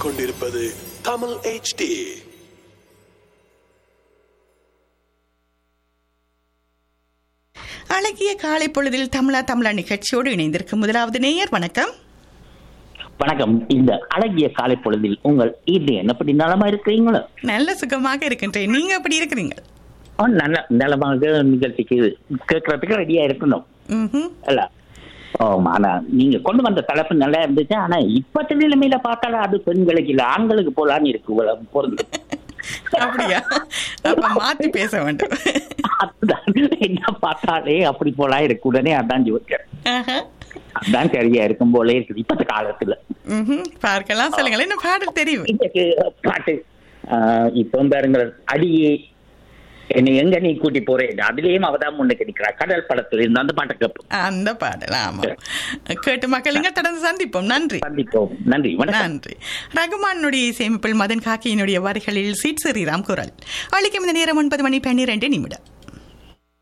கேட்டுக்கொண்டிருப்பது தமிழ் HD அழகிய காலை பொழுதில் தமிழா தமிழா நிகழ்ச்சியோடு இணைந்திருக்கும் முதலாவது நேயர் வணக்கம் வணக்கம் இந்த அழகிய காலை பொழுதில் உங்கள் இது என்னப்படி நலமா இருக்கிறீங்களோ நல்ல சுகமாக இருக்கின்றேன் நீங்க எப்படி இருக்கிறீங்க ஆ, நல்ல நலமாக நிகழ்ச்சிக்கு கேட்கறதுக்கு ரெடியா இருக்கணும் ம்ஹும். இல்ல ஆமா ஆனா நீங்க கொண்டு வந்த தலைப்பு நல்லா இருந்துச்சு ஆனா இப்பத்த நிலைமையில பார்த்தாலும் அது பெண்களுக்கு இல்ல ஆண்களுக்கு போலான்னு இருக்கு உல- பொருந்து அப்படியா அப்ப மாத்தி பேச வேண்டும் அதுதான் என்ன பார்த்தாலே அப்படி போலாம் இருக்கு உடனே அதான் ஜோதிக்கிறேன் ஆஹா. அதான் சரியா இருக்கும் போலே இருக்குது இப்பத்த காலத்துல ம்ஹும். பார்க்கலாம் சொல்லுங்களேன் என்ன பாடல் தெரியும் இன்னைக்கு பாட்டு ஆஹ் இப்போ பாருங்க அடியே என்னை எங்க நீ கூட்டி போறேன் அதுலயும் அவதான் முன்னுக்கு நிக்கிறா கடல் படத்துல இருந்து அந்த பாட்டை கேட்போம் அந்த பாடல் ஆமா கேட்டு மக்களுங்க தொடர்ந்து சந்திப்போம் நன்றி சந்திப்போம் நன்றி வணக்கம் நன்றி ரகுமானுடைய இசையமைப்பில் மதன் காக்கியினுடைய வரிகளில் சீட் ஸ்ரீராம் குரல் அளிக்கும் இந்த நேரம் ஒன்பது மணி பன்னிரண்டு நிமிடம்